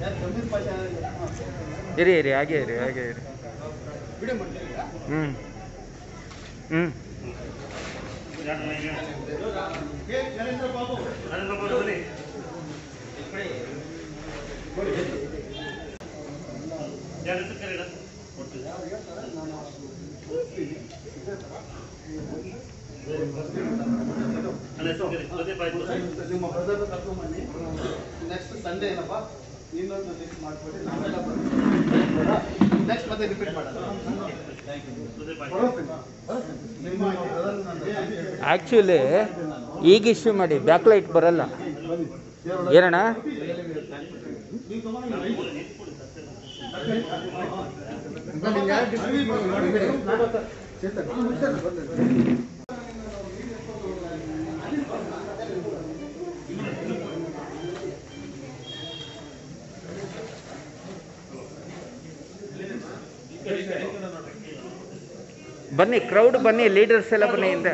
ಇರಿ ಇರಿ ಹಾಗೆ ಇರಿ ಹಾಗೆ ಇರಿ ಹ್ಞೂ ಹ್ಞೂ ನಿಮ್ಮ ಬ್ರದರ್ ಕರ್ಕೊಂಬನ್ನಿ ನೆಕ್ಸ್ಟ್ ಸಂಡೇ ಏನಪ್ಪ ಇನ್ನೊಂದು ಲಿಸ್ಟ್ ಮಾಡ್ಕೊಡಿ ನಾವೆಲ್ಲ ನೆಕ್ಸ್ಟ್ ಮತ್ತೆ ರಿಪೀಟ್ ಮಾಡೋಣ ನಿಮ್ಮ brother ನನ್ನ ಆ್ಯಕ್ಚುಲಿ ಈಗ ಇಶ್ಯೂ ಮಾಡಿ ಬ್ಯಾಕ್ಲೈಟ್ ಬರಲ್ಲ ಏನಣ್ಣ ಬನ್ನಿ ಕ್ರೌಡ್ ಬನ್ನಿ ಲೀಡರ್ಸ್ ಎಲ್ಲ ಬನ್ನಿ ಹಿಂದೆ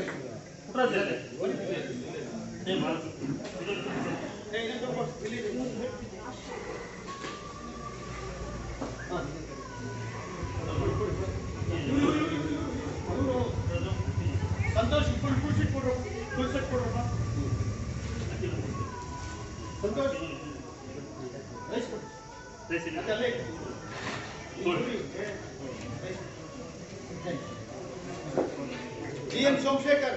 ಸಂತೋಷ್ ಫುಲ್ ಫುಲ್ ಸೀಟ್ ಕೊಡ್ರು ಫುಲ್ ಸೆಟ್ ಕೊಡ್ರಪ್ಪ ಸಂತೋಷ್ ರೈಸ್ ಕೊಡು ಮತ್ತೆ ಅಲ್ಲೇ ಇಡು. ಜಿ ಎಂ ಸೋಮಶೇಖರ್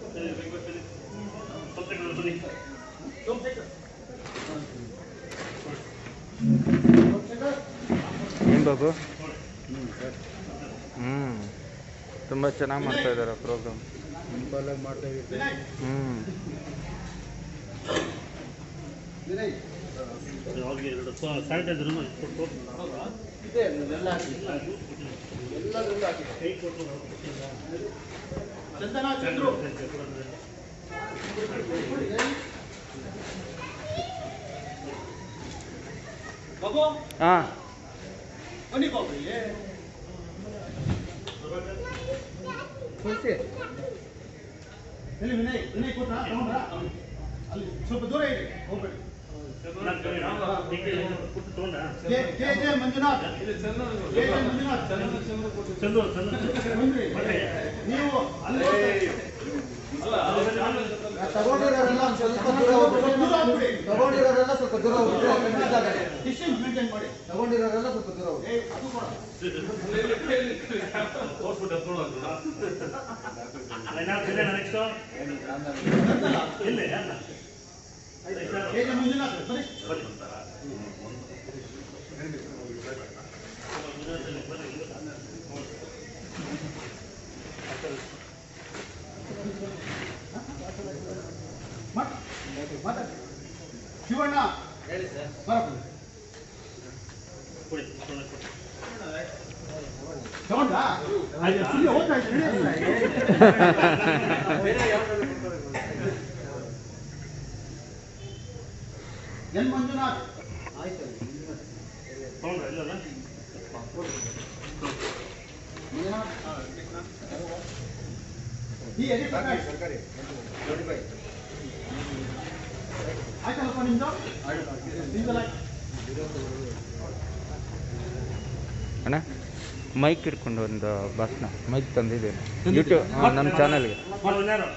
ಸೋಮಶೇಖರ್ ಸೋಮಶೇಖರ್ ಏನು ಬಾಬು ಹ್ಞೂ ತುಂಬ ಚೆನ್ನಾಗಿ ಮಾಡ್ತಾ ಇದ್ದಾರೆ ಪ್ರೋಗ್ರಾಮ್ ವಿನಯ್ ಹ್ಞೂ ವಿನಯ್ ಸ್ಯಾನಿಟೈಸರ್ ಇದೆ ಎಲ್ಲ ಹಾಕಿ ಎಲ್ಲದರಲ್ಲೂ ಹಾಕಿ ಚಂದನ ಚಂದ್ರು ಬಾಬು ಹಾಂ ಬನ್ನಿ ಬಾಬು ಇಲ್ಲಿ ಎಲ್ಲಿ ವಿನಯ್ ವಿನಯ್ ಕೊಟ್ರಾ ತಗೊಂಡ್ರಾ ಅಲ್ಲಿ ಸ್ವಲ್ಪ ದೂರ ಇದೆ ಹೋಗ್ಬೇಡಿ K K J Manjunath K J Manjunath Chandu Chandu ಬನ್ರಿ. ನೀವು ಅಲ್ಲಿ ತಗೊಂಡಿರೋರೆಲ್ಲ ಒಂದ್ ಸ್ವಲ್ಪ ದೂರ ಹೋಗ್ಬಿಡಿ ತಗೊಂಡಿರೋರೆಲ್ಲ ಸ್ವಲ್ಪ ದೂರ ಹೋಗ್ಬಿಟ್ರೆ ಡಿಸ್ಟೆನ್ಸ್ ಮೇಂಟೈನ್ ಮಾಡಿ ತಗೊಂಡಿರೋರೆಲ್ಲ ಸ್ವಲ್ಪ ದೂರ ಹೋಗ್ಬಿಡಿ ಏ ಅದು ಕೂಡ ನೆಕ್ಸ್ಟ್ ಇಲ್ಲಿ ಅಲ್ಲ ಕೆ ಜೆ ಮಂಜುನಾಥ್ ಬನ್ನಿ ಮಾಡ್- ಮಾತಾಡಿ. ಶಿವಣ್ಣ ಹೇಳಿ ಸರ್ ಬರಪ್ಪ ಕೊಡಿ ತಗೊಂಡ್ರಾ ಆಯ್ತಾ? ಸುಮ್ನೆ ಓದ್ತಾ ಇದ್ದೀನಿ. ಎನ್ ಮಂಜುನಾಥ್ ಆಯ್ತು ತಗೊಂಡ್ರ ಇಲ್ಲಲ್ಲ ಮಂಜುನಾಥ್ ಈ ಎಡಿ ಪ್ರಕಾಶ್ ಸರ್ಕಾರಿ ನೋಡಿ ಬಾಯ್ ಆಯ್ತಲ್ಲಪ್ಪ ನಿಮ್ದು ನಿಮ್ದೆಲ್ಲ ಆಯ್ತು. ಅಣ್ಣ ಮೈಕ್ ಇಟ್ಕೊಂಡು ಒಂದು ಭಾಷಣ ಮೈಕ್ ತಂದಿದ್ದೇನೆ ಯೂಟ್ಯೂಬ್ ನಮ್ಮ ಚಾನಲ್ಗೆ ಯಾರು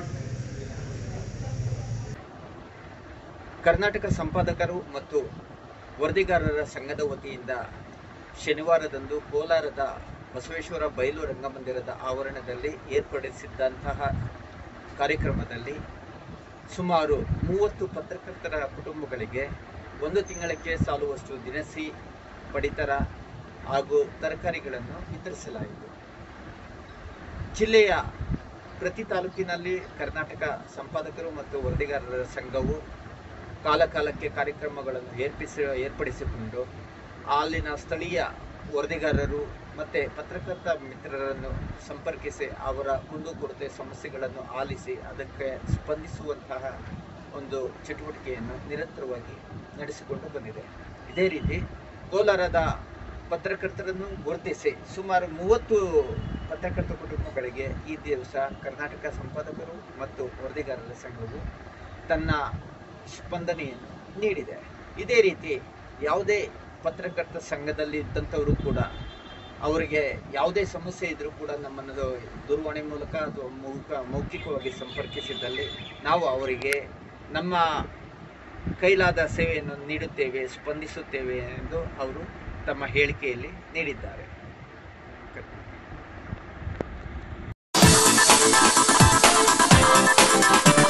ಕರ್ನಾಟಕ ಸಂಪಾದಕರು ಮತ್ತು ವರದಿಗಾರರ ಸಂಘದ ವತಿಯಿಂದ ಶನಿವಾರದಂದು ಕೋಲಾರದ ಬಸವೇಶ್ವರ ಬಯಲು ರಂಗಮಂದಿರದ ಆವರಣದಲ್ಲಿ ಏರ್ಪಡಿಸಿದ್ದಂತಹ ಕಾರ್ಯಕ್ರಮದಲ್ಲಿ ಸುಮಾರು ಮೂವತ್ತು ಪತ್ರಕರ್ತರ ಕುಟುಂಬಗಳಿಗೆ ಒಂದು ತಿಂಗಳಕ್ಕೆ ಸಾಲುವಷ್ಟು ದಿನಸಿ ಪಡಿತರ ಹಾಗೂ ತರಕಾರಿಗಳನ್ನು ವಿತರಿಸಲಾಯಿತು ಜಿಲ್ಲೆಯ ಪ್ರತಿ ತಾಲೂಕಿನಲ್ಲಿ ಕರ್ನಾಟಕ ಸಂಪಾದಕರು ಮತ್ತು ವರದಿಗಾರರ ಸಂಘವು ಕಾಲಕಾಲಕ್ಕೆ ಕಾರ್ಯಕ್ರಮಗಳನ್ನು ಏರ್ಪಿಸಿ ಏರ್ಪಡಿಸಿಕೊಂಡು ಅಲ್ಲಿನ ಸ್ಥಳೀಯ ವರದಿಗಾರರು ಮತ್ತು ಪತ್ರಕರ್ತ ಮಿತ್ರರನ್ನು ಸಂಪರ್ಕಿಸಿ ಅವರ ಕುಂದುಕೊರತೆ ಸಮಸ್ಯೆಗಳನ್ನು ಆಲಿಸಿ ಅದಕ್ಕೆ ಸ್ಪಂದಿಸುವಂತಹ ಒಂದು ಚಟುವಟಿಕೆಯನ್ನು ನಿರಂತರವಾಗಿ ನಡೆಸಿಕೊಂಡು ಬಂದಿದೆ ಇದೇ ರೀತಿ ಕೋಲಾರದ ಪತ್ರಕರ್ತರನ್ನು ಗುರುತಿಸಿ ಸುಮಾರು ಮೂವತ್ತು ಪತ್ರಕರ್ತ ಕುಟುಂಬಗಳಿಗೆ ಈ ದಿವಸ ಕರ್ನಾಟಕ ಸಂಪಾದಕರು ಮತ್ತು ವರದಿಗಾರರ ಸಂಘವು ತನ್ನ ಸ್ಪಂದನೆಯನ್ನು ನೀಡಿದೆ ಇದೇ ರೀತಿ ಯಾವುದೇ ಪತ್ರಕರ್ತ ಸಂಘದಲ್ಲಿ ಇದ್ದಂಥವರು ಕೂಡ ಅವರಿಗೆ ಯಾವುದೇ ಸಮಸ್ಯೆ ಇದ್ರೂ ಕೂಡ ನಮ್ಮನ್ನು ದೂರವಾಣಿ ಮೂಲಕ ಅಥವಾ ಮೌಖ ಮೌಖಿಕವಾಗಿ ಸಂಪರ್ಕಿಸಿದಲ್ಲಿ ನಾವು ಅವರಿಗೆ ನಮ್ಮ ಕೈಲಾದ ಸೇವೆಯನ್ನು ನೀಡುತ್ತೇವೆ ಸ್ಪಂದಿಸುತ್ತೇವೆ ಎಂದು ಅವರು ತಮ್ಮ ಹೇಳಿಕೆಯಲ್ಲಿ ನೀಡಿದ್ದಾರೆ Thank